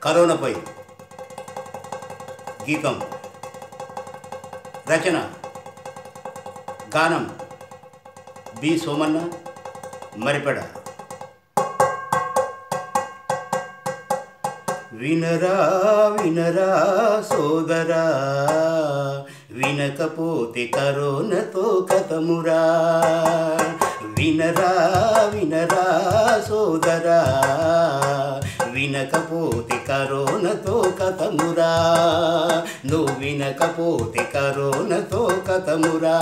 కరోనాపై గీతం రచన గానం బి సోమన్న మరిపెడ వినరా వినరా సోదరా వినకపోతే కరోనాతో కథమురా వినరా వినరా సోదరా వినకపోతే కరోనాతో కథమురా నువ్వు వినకపోతే కరోనాతో కథమురా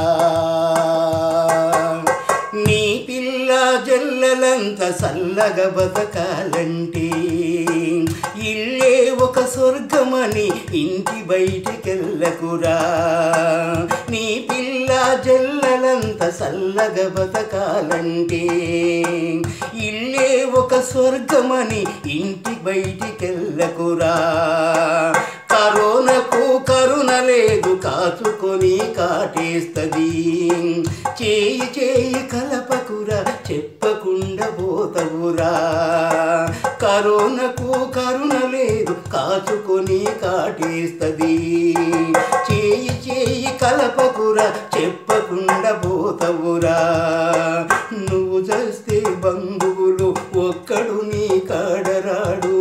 నీ పిల్ల జల్లలంత సల్లగా బతకాలంటే ఇల్లే ఒక స్వర్గమని ఇంటి బయటికెళ్ళకురా నీ పిల్ల జల్లలంత సల్లగా బతకాలంటే ఇల్లే ఒక స్వర్గమని ఇంటి బయటికెళ్ళకురా కరోనకు కరుణ లేదు కాచుకొని కాటేస్తది చేయి చేయి కలపకురా చెప్పకుండా పోతవురా కరోనకు కరుణ లేదు కాచుకొని కాటేస్తది చేయి చేయి కలపకురా చెప్పకుండా పోతవురా నువ్వు చేస్తే బంధువులు ఒక్కడు నీ కాడరాడు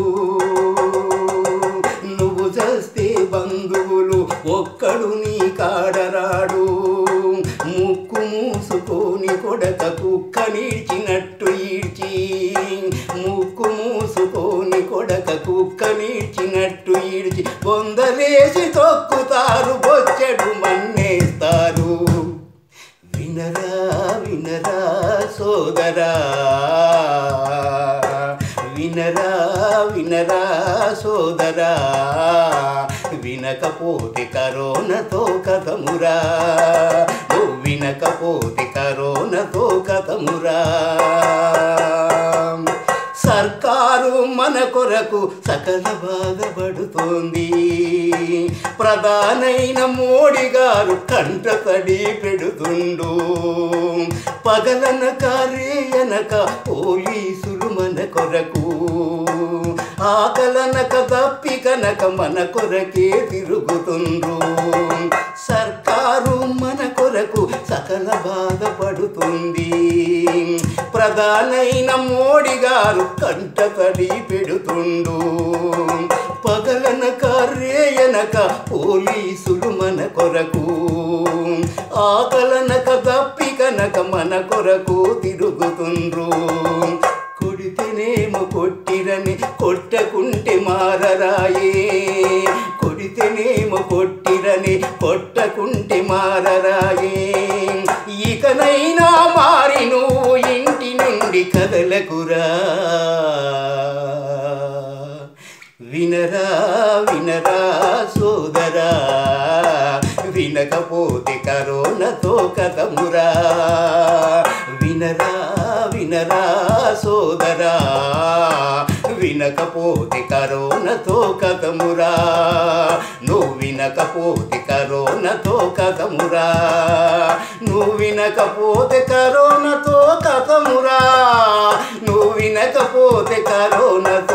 నువ్వు చేస్తే బంధువులు ఒక్కడు నీ కాడరాడు ముక్కు మూసుకొని కొడక కుక్క నీడ్చినట్టు ఈడ్చి ముక్కు మూసుకొని కొడక కుక్క నీడ్చినట్టు ఈడ్చి బొందలేసి తొక్కుతారు బొచ్చెడు మన్నేస్తారు వినరా వినరా సోదరా వినరా వినరా సోదరా వినకపోతే కరోనాతో కథమురా నువ్వు వినకపోతే కరోనాతో కథమురా సర్కారు మన కొరకు సకల బాధపడుతోంది ప్రధానైన మోడీ గారు కంట తడి పెడుతుండు పగలనక రేయనక పోలీసులు మన కొరకు ఆకలనక తప్పి కనుక మన కొరకే తిరుగుతుండ్రు సర్కారు మన కొరకు సకల బాధపడుతుంది ప్రధానైన మోడీ గారు కంట తడి పెడుతుండు పగలనక రేయనక పోలీసులు మన కొరకు ఆకలనక తప్పి కనుక మన కొరకు తిరుగుతుండ్రు కొడితేనేమో కొట్టిరని కొట్టకుంటే మారరాయే కొడితేనేమో కొట్టిరని కొట్టకుంటే మారరాయే ఇకనైనా మారి నువ్వు ఇంటి నుండి కదలకురా వినరా వినరా సోదరా వినకపోతే కరోనాతో కథమురా వినరా వినరా సోదరా వినకపోతే కరోనాతో కథమురా నువ్వు వినకపోతే కరోనాతో కథమురా నువ్వు వినకపోతే కరోనాతో కథమురా నువ్వు వినకపోతే కరోనాతో